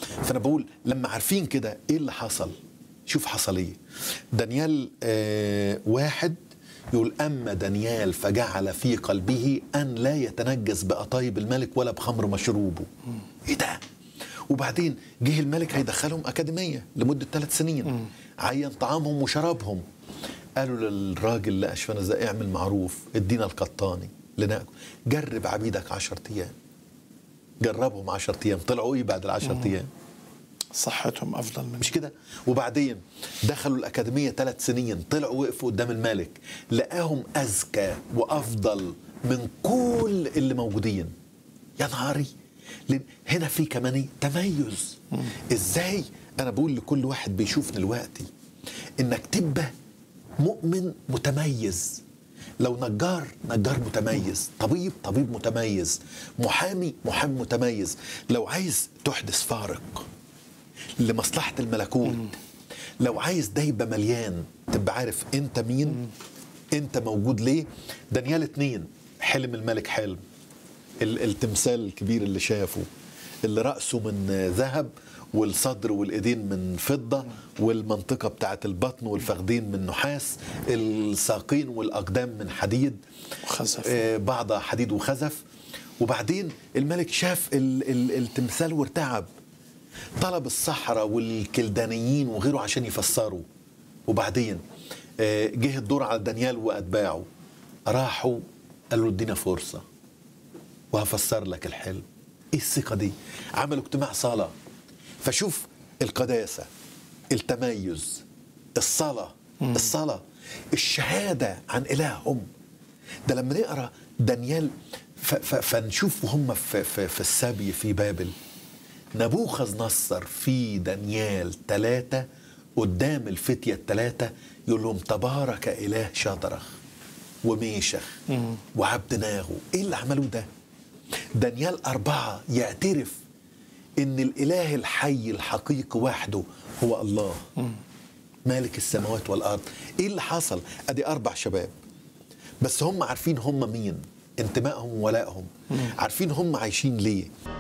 فانا بقول لما عارفين كده ايه اللي حصل شوف حصل ايه دانيال آه واحد يقول اما دانيال فجعل في قلبه ان لا يتنجس بقطايب الملك ولا بخمر مشروبه ايه ده وبعدين جه الملك هيدخلهم اكاديميه لمده ثلاث سنين عين طعامهم وشرابهم قالوا للراجل لاشفنا ازاي اعمل معروف ادينا القطاني لناكل جرب عبيدك 10 ايام جربهم 10 ايام طلعوا ايه بعد العشر ايام صحتهم افضل من مش كده وبعدين دخلوا الأكاديمية ثلاث سنين طلعوا وقفوا قدام الملك لقاهم أذكى وأفضل من كل اللي موجودين يا نهاري لأن هنا في كمان إيه؟ تميز إزاي أنا بقول لكل واحد بيشوفني دلوقتي إنك تبقى مؤمن متميز لو نجار نجار متميز طبيب طبيب متميز محامي محامي متميز لو عايز تحدث فارق لمصلحة الملكوت لو عايز ده يبقى مليان تبقى عارف انت مين انت موجود ليه دانيال اتنين حلم الملك حلم ال- التمثال الكبير اللي شافه اللي رأسه من ذهب والصدر والايدين من فضة والمنطقة بتاعت البطن والفخذين من نحاس الساقين والأقدام من حديد وخزف. آه، بعض حديد وخزف وبعدين الملك شاف ال- ال- التمثال وارتعب طلب الصحراء والكلدانيين وغيره عشان يفسروا وبعدين آه، جه الدور على دانيال واتباعه راحوا قالوا له ادينا فرصه وهفسر لك الحلم ايه الثقه دي عملوا اجتماع صلاه فشوف القداسه التميز الصلاه الصلاه الشهاده عن الههم ده لما نقرا دانيال ف- ف- فنشوف وهم في, في, في السبي في بابل نبوخذ نصر في دانيال ثلاثة قدام الفتية الثلاثة يقول لهم تبارك إله شدرخ وميشخ وعبد ناغو إيه اللي عملوه ده دانيال أربعة يعترف إن الإله الحي الحقيقي وحده هو الله مالك السماوات والأرض إيه اللي حصل أدي أربع شباب بس هم عارفين هم مين انتمائهم وولائهم عارفين هم عايشين ليه